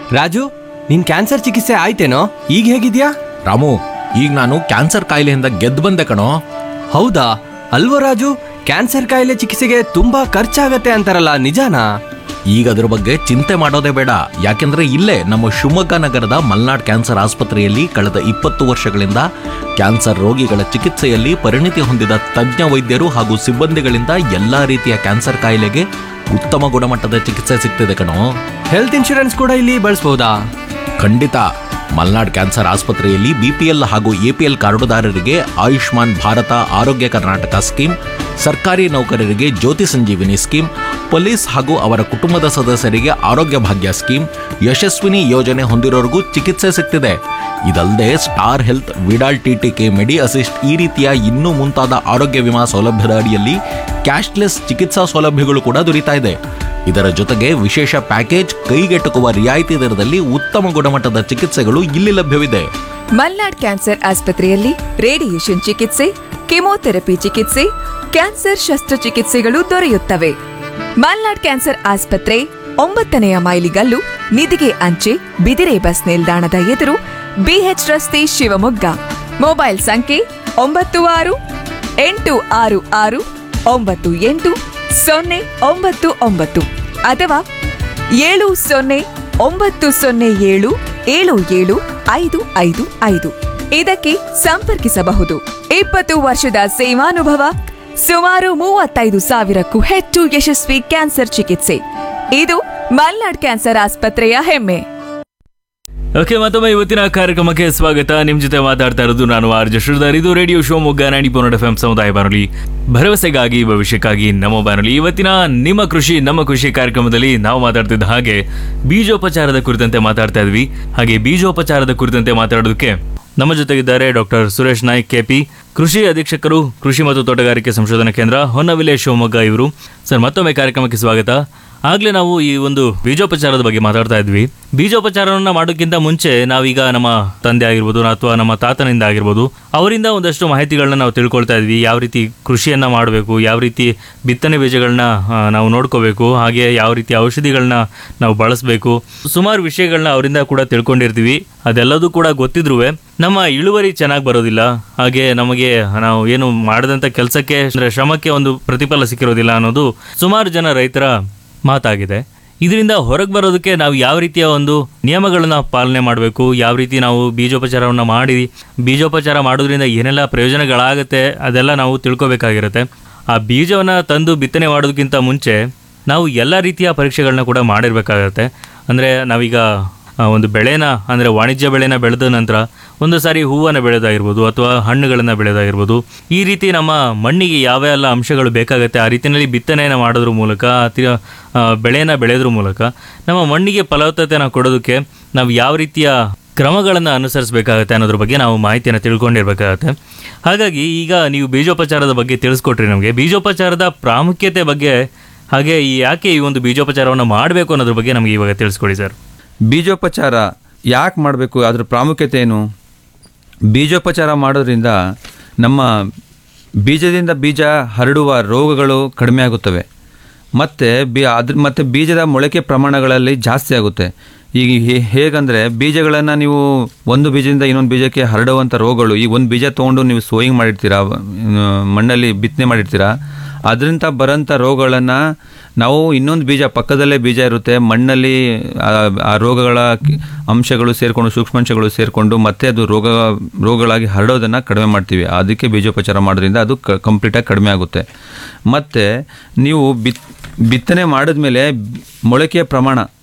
ರಾಜು ನಿನ್ ಕ್ಯಾನ್ಸರ್ ಚಿಕಿತ್ಸೆ ಆಯ್ತೇನೋ ಈಗ ಹೇಗಿದ್ಯಾ ರಾಮು ಈಗ ನಾನು ಕ್ಯಾನ್ಸರ್ ಕಾಯಿಲೆಯಿಂದ ಗೆದ್ದು ಬಂದೆ ಕಣೋ ಹೌದಾ ಅಲ್ವೋ ರಾಜು ಕ್ಯಾನ್ಸರ್ ಕಾಯಿಲೆ ಚಿಕಿತ್ಸೆಗೆ ತುಂಬಾ ಖರ್ಚಾಗತ್ತೆ ಅಂತಾರಲ್ಲ ನಿಜಾನಾ ಈಗ ಅದ್ರ ಬಗ್ಗೆ ಚಿಂತೆ ಮಾಡೋದೇ ಬೇಡ ಯಾಕೆಂದ್ರೆ ಇಲ್ಲೇ ನಮ್ಮ ಶಿವಮೊಗ್ಗ ನಗರದ ಮಲ್ನಾಡ್ ಕ್ಯಾನ್ಸರ್ ಆಸ್ಪತ್ರೆಯಲ್ಲಿ ಕಳೆದ ಇಪ್ಪತ್ತು ವರ್ಷಗಳಿಂದ ಕ್ಯಾನ್ಸರ್ ರೋಗಿಗಳ ಚಿಕಿತ್ಸೆಯಲ್ಲಿ ಪರಿಣಿತಿ ಹೊಂದಿದ ತಜ್ಞ ವೈದ್ಯರು ಹಾಗೂ ಸಿಬ್ಬಂದಿಗಳಿಂದ ಎಲ್ಲಾ ರೀತಿಯ ಕ್ಯಾನ್ಸರ್ ಕಾಯಿಲೆಗೆ ಉತ್ತಮ ಗುಣಮಟ್ಟದ ಚಿಕಿತ್ಸೆ ಸಿಗ್ತಿದೆ ಕಣೋ ಹೆಲ್ತ್ ಇನ್ಶೂರೆನ್ಸ್ ಕೂಡ ಇಲ್ಲಿ ಬಳಸ್ಬೋದಾ ಖಂಡಿತ ಮಲ್ನಾಡ್ ಕ್ಯಾನ್ಸರ್ ಆಸ್ಪತ್ರೆಯಲ್ಲಿ ಬಿಪಿಎಲ್ ಹಾಗೂ ಎಪಿಎಲ್ ಕಾರ್ಡುದಾರರಿಗೆ ಆಯುಷ್ಮಾನ್ ಭಾರತ ಆರೋಗ್ಯ ಕರ್ನಾಟಕ ಸ್ಕೀಮ್ ಸರ್ಕಾರಿ ನೌಕರರಿಗೆ ಜ್ಯೋತಿ ಸಂಜೀವಿನಿ ಸ್ಕೀಮ್ ಪೊಲೀಸ್ ಹಾಗೂ ಅವರ ಕುಟುಂಬದ ಸದಸ್ಯರಿಗೆ ಆರೋಗ್ಯ ಭಾಗ್ಯ ಸ್ಕೀಮ್ ಯಶಸ್ವಿನಿ ಯೋಜನೆ ಹೊಂದಿರೋರಿಗೂ ಚಿಕಿತ್ಸೆ ಸಿಗ್ತಿದೆ ಇದಲ್ಲದೆ star health Vidal TTK medi assist ಈ ರೀತಿಯ ಇನ್ನೂ ಮುಂತಾದ ಆರೋಗ್ಯ ವಿಮಾ ಸೌಲಭ್ಯದ ಅಡಿಯಲ್ಲಿ ಕ್ಯಾಶ್ಲೆಸ್ ಚಿಕಿತ್ಸಾ ಸೌಲಭ್ಯಗಳು ಕೂಡ ದೊರೀತಾ ಇದೆ ಇದರ ಜೊತೆಗೆ ವಿಶೇಷ ಪ್ಯಾಕೇಜ್ ಕೈಗೆಟುಕುವ ರಿಯಾಯಿತಿ ದರದಲ್ಲಿ ಉತ್ತಮ ಗುಣಮಟ್ಟದ ಚಿಕಿತ್ಸೆಗಳು ಇಲ್ಲಿ ಲಭ್ಯವಿದೆ ಮಲ್ನಾಡ್ ಕ್ಯಾನ್ಸರ್ ಆಸ್ಪತ್ರೆಯಲ್ಲಿ ರೇಡಿಯೇಷನ್ ಚಿಕಿತ್ಸೆ ಕೆಮೊಥೆರಪಿ ಚಿಕಿತ್ಸೆ ಕ್ಯಾನ್ಸರ್ ಶಸ್ತ್ರಚಿಕಿತ್ಸೆಗಳು ದೊರೆಯುತ್ತವೆ ಮಲ್ನಾಡ್ ಕ್ಯಾನ್ಸರ್ ಆಸ್ಪತ್ರೆ ಒಂಬತ್ತನೆಯ ಮೈಲಿಗಲ್ಲು ನಿಧಿಗೆ ಅಂಚೆ ಬಿದಿರೆ ಬಸ್ ನಿಲ್ದಾಣದ ಎದುರು ಬಿಎಚ್ ರಸ್ತೆ ಶಿವಮೊಗ್ಗ ಮೊಬೈಲ್ ಸಂಖ್ಯೆ ಒಂಬತ್ತು ಆರು ಎಂಟು ಆರು ಆರು ಒಂಬತ್ತು ಎಂಟು ಸೊನ್ನೆ ಒಂಬತ್ತು ಒಂಬತ್ತು ಅಥವಾ ಏಳು ಸೊನ್ನೆ ಒಂಬತ್ತು ಸೊನ್ನೆ ಏಳು ಏಳು ಏಳು ಐದು ಐದು ಐದು ಇದಕ್ಕೆ ಸಂಪರ್ಕಿಸಬಹುದು ಇಪ್ಪತ್ತು ವರ್ಷದ ಸೇವಾನುಭವ ಸುಮಾರು ಮೂವತ್ತೈದು ಸಾವಿರಕ್ಕೂ ಹೆಚ್ಚು ಯಶಸ್ವಿ ಕ್ಯಾನ್ಸರ್ ಚಿಕಿತ್ಸೆ ಇದು ಮಲ್ನಾಡ್ ಕ್ಯಾನ್ಸರ್ ಆಸ್ಪತ್ರೆಯ ಹೆಮ್ಮೆ ಓಕೆ ಮತ್ತೊಮ್ಮೆ ಇವತ್ತಿನ ಕಾರ್ಯಕ್ರಮಕ್ಕೆ ಸ್ವಾಗತ ನಿಮ್ ಜೊತೆ ಮಾತಾಡ್ತಾ ಇರೋದು ನಾನು ಆರ್ ಜಶ್ರದಾರ್ ಇದು ರೇಡಿಯೋ ಶಿವಮೊಗ್ಗ ನೈಂಟಿ ಪೋನೆಟ್ ಎಫ್ ಎಂ ಸಮುದಾಯ ಬಾನುಲಿ ಭರವಸೆಗಾಗಿ ಭವಿಷ್ಯಕ್ಕಾಗಿ ನಮ್ಮ ಬಾನುಲಿ ಇವತ್ತಿನ ನಿಮ್ಮ ಕೃಷಿ ನಮ್ಮ ಕೃಷಿ ಕಾರ್ಯಕ್ರಮದಲ್ಲಿ ನಾವು ಮಾತಾಡ್ತಿದ್ದ ಹಾಗೆ ಬೀಜೋಪಚಾರದ ಕುರಿತಂತೆ ಮಾತಾಡ್ತಾ ಇದ್ವಿ ಹಾಗೆ ಬೀಜೋಪಚಾರದ ಕುರಿತಂತೆ ಮಾತಾಡೋದಕ್ಕೆ ನಮ್ಮ ಜೊತೆಗಿದ್ದಾರೆ ಡಾಕ್ಟರ್ ಸುರೇಶ್ ನಾಯ್ಕ್ ಕೆಪಿ ಕೃಷಿ ಅಧೀಕ್ಷಕರು ಕೃಷಿ ಮತ್ತು ತೋಟಗಾರಿಕೆ ಸಂಶೋಧನಾ ಕೇಂದ್ರ ಹೊನ್ನವಿಲೆ ಶಿವಮೊಗ್ಗ ಇವರು ಸರ್ ಮತ್ತೊಮ್ಮೆ ಕಾರ್ಯಕ್ರಮಕ್ಕೆ ಸ್ವಾಗತ ಆಗ್ಲೇ ನಾವು ಈ ಒಂದು ಬೀಜೋಪಚಾರದ ಬಗ್ಗೆ ಮಾತಾಡ್ತಾ ಇದ್ವಿ ಬೀಜೋಪಚಾರವನ್ನ ಮಾಡೋಕ್ಕಿಂತ ಮುಂಚೆ ನಾವೀಗ ನಮ್ಮ ತಂದೆ ಆಗಿರ್ಬೋದು ಅಥವಾ ನಮ್ಮ ತಾತನಿಂದ ಆಗಿರ್ಬೋದು ಅವರಿಂದ ಒಂದಷ್ಟು ಮಾಹಿತಿಗಳನ್ನ ನಾವು ತಿಳ್ಕೊಳ್ತಾ ಇದ್ವಿ ಯಾವ ರೀತಿ ಕೃಷಿಯನ್ನ ಮಾಡಬೇಕು ಯಾವ ರೀತಿ ಬಿತ್ತನೆ ಬೀಜಗಳನ್ನ ಆ, ನಾವು ನೋಡ್ಕೋಬೇಕು ಹಾಗೆ ಯಾವ ರೀತಿ ಔಷಧಿಗಳನ್ನ ನಾವು ಬಳಸಬೇಕು ಸುಮಾರು ವಿಷಯಗಳನ್ನ ಅವರಿಂದ ಕೂಡ ತಿಳ್ಕೊಂಡಿರ್ತೀವಿ ಅದೆಲ್ಲದೂ ಕೂಡ ಗೊತ್ತಿದ್ರೂ ನಮ್ಮ ಇಳುವರಿ ಚೆನ್ನಾಗಿ ಬರೋದಿಲ್ಲ ಹಾಗೆ ನಮಗೆ ನಾವು ಏನು ಮಾಡಿದಂಥ ಕೆಲಸಕ್ಕೆ ಅಂದ್ರೆ ಶ್ರಮಕ್ಕೆ ಒಂದು ಪ್ರತಿಫಲ ಸಿಕ್ಕಿರೋದಿಲ್ಲ ಅನ್ನೋದು ಸುಮಾರು ಜನ ರೈತರ ಮಾತಾಗಿದೆ ಇದರಿಂದ ಹೊರಗೆ ಬರೋದಕ್ಕೆ ನಾವು ಯಾವ ರೀತಿಯ ಒಂದು ನಿಯಮಗಳನ್ನ ಪಾಲನೆ ಮಾಡಬೇಕು ಯಾವ ರೀತಿ ನಾವು ಬೀಜೋಪಚಾರವನ್ನು ಮಾಡಿ ಬೀಜೋಪಚಾರ ಮಾಡೋದ್ರಿಂದ ಏನೆಲ್ಲ ಪ್ರಯೋಜನಗಳಾಗುತ್ತೆ ಅದೆಲ್ಲ ನಾವು ತಿಳ್ಕೊಬೇಕಾಗಿರುತ್ತೆ ಆ ಬೀಜವನ್ನು ತಂದು ಬಿತ್ತನೆ ಮಾಡೋದಕ್ಕಿಂತ ಮುಂಚೆ ನಾವು ಎಲ್ಲ ರೀತಿಯ ಪರೀಕ್ಷೆಗಳನ್ನ ಕೂಡ ಮಾಡಿರಬೇಕಾಗತ್ತೆ ಅಂದರೆ ನಾವೀಗ ಆ, ಒಂದು ಬೆಳೆನ ಅಂದರೆ ವಾಣಿಜ್ಯ ಬೆಳೆನ ಬೆಳೆದ ನಂತರ ಒಂದು ಸಾರಿ ಹೂವನ್ನು ಬೆಳೆದಾಗಿರ್ಬೋದು ಅಥವಾ ಹಣ್ಣುಗಳನ್ನು ಬೆಳೆದಾಗಿರ್ಬೋದು ಈ ರೀತಿ ನಮ್ಮ ಮಣ್ಣಿಗೆ ಯಾವೆಲ್ಲ ಅಂಶಗಳು ಬೇಕಾಗುತ್ತೆ ಆ ರೀತಿಯಲ್ಲಿ ಬಿತ್ತನೆಯನ್ನು ಮಾಡೋದ್ರ ಮೂಲಕ ಅತಿ ಆ, ಬೆಳೆನ ಬೆಳೆಯೋದ್ರ ಮೂಲಕ ನಮ್ಮ ಮಣ್ಣಿಗೆ ಫಲವತ್ತತೆಯನ್ನು ಕೊಡೋದಕ್ಕೆ ನಾವು ಯಾವ ರೀತಿಯ ಕ್ರಮಗಳನ್ನು ಅನುಸರಿಸಬೇಕಾಗತ್ತೆ ಅನ್ನೋದ್ರ ಬಗ್ಗೆ ನಾವು ಮಾಹಿತಿಯನ್ನು ತಿಳ್ಕೊಂಡಿರ್ಬೇಕಾಗತ್ತೆ ಹಾಗಾಗಿ ಈಗ ನೀವು ಬೀಜೋಪಚಾರದ ಬಗ್ಗೆ ತಿಳಿಸ್ಕೊಟ್ರಿ ನಮಗೆ ಬೀಜೋಪಚಾರದ ಪ್ರಾಮುಖ್ಯತೆ ಬಗ್ಗೆ ಹಾಗೆ ಈ ಯಾಕೆ ಈ ಒಂದು ಬೀಜೋಪಚಾರವನ್ನು ಮಾಡಬೇಕು ಅನ್ನೋದ್ರ ಬಗ್ಗೆ ನಮಗೆ ಇವಾಗ ತಿಳಿಸ್ಕೊಡಿ ಸರ್ ಬೀಜೋಪಚಾರ ಯಾಕೆ ಮಾಡಬೇಕು ಅದ್ರ ಪ್ರಾಮುಖ್ಯತೆ ಏನು ಬೀಜೋಪಚಾರ ಮಾಡೋದ್ರಿಂದ ನಮ್ಮ ಬೀಜದಿಂದ ಬೀಜ ಹರಡುವ ರೋಗಗಳು ಕಡಿಮೆ ಆಗುತ್ತವೆ ಮತ್ತು ಬಿ ಅದ್ರ ಮತ್ತು ಬೀಜದ ಮೊಳಕೆ ಪ್ರಮಾಣಗಳಲ್ಲಿ ಜಾಸ್ತಿ ಆಗುತ್ತೆ ಈಗ ಹೇ- ಹೇಗಂದರೆ ಬೀಜಗಳನ್ನು ನೀವು ಒಂದು ಬೀಜದಿಂದ ಇನ್ನೊಂದು ಬೀಜಕ್ಕೆ ಹರಡುವಂಥ ರೋಗಗಳು ಈ ಒಂದು ಬೀಜ ತೊಗೊಂಡು ನೀವು ಸೋಯಿಂಗ್ ಮಾಡಿರ್ತೀರಾ ಆ, ಮಣ್ಣಲ್ಲಿ ಬಿತ್ತನೆ ಮಾಡಿರ್ತೀರಾ ಅದರಿಂದ ಬರೋಂಥ ರೋಗಗಳನ್ನು ನಾವು ಇನ್ನೊಂದು ಬೀಜ ಪಕ್ಕದಲ್ಲೇ ಬೀಜ ಇರುತ್ತೆ ಮಣ್ಣಲ್ಲಿ ಆ ಆ ರೋಗಗಳ ಕಿ- ಅಂಶಗಳು ಸೇರಿಕೊಂಡು ಸೂಕ್ಷ್ಮಾಂಶಗಳು ಸೇರಿಕೊಂಡು ಮತ್ತೆ ಅದು ರೋಗ ರೋಗಗಳಾಗಿ ಹರಡೋದನ್ನು ಕಡಿಮೆ ಮಾಡ್ತೀವಿ ಅದಕ್ಕೆ ಬೀಜೋಪಚಾರ ಮಾಡೋದ್ರಿಂದ ಅದು ಕ ಕಂಪ್ಲೀಟಾಗಿ ಕಡಿಮೆ ಆಗುತ್ತೆ ಮತ್ತು ನೀವು ಬಿತ್ ಬಿತ್ತನೆ ಮಾಡಿದ್ಮೇಲೆ ಮೊಳಕೆಯ ಪ್ರಮಾಣ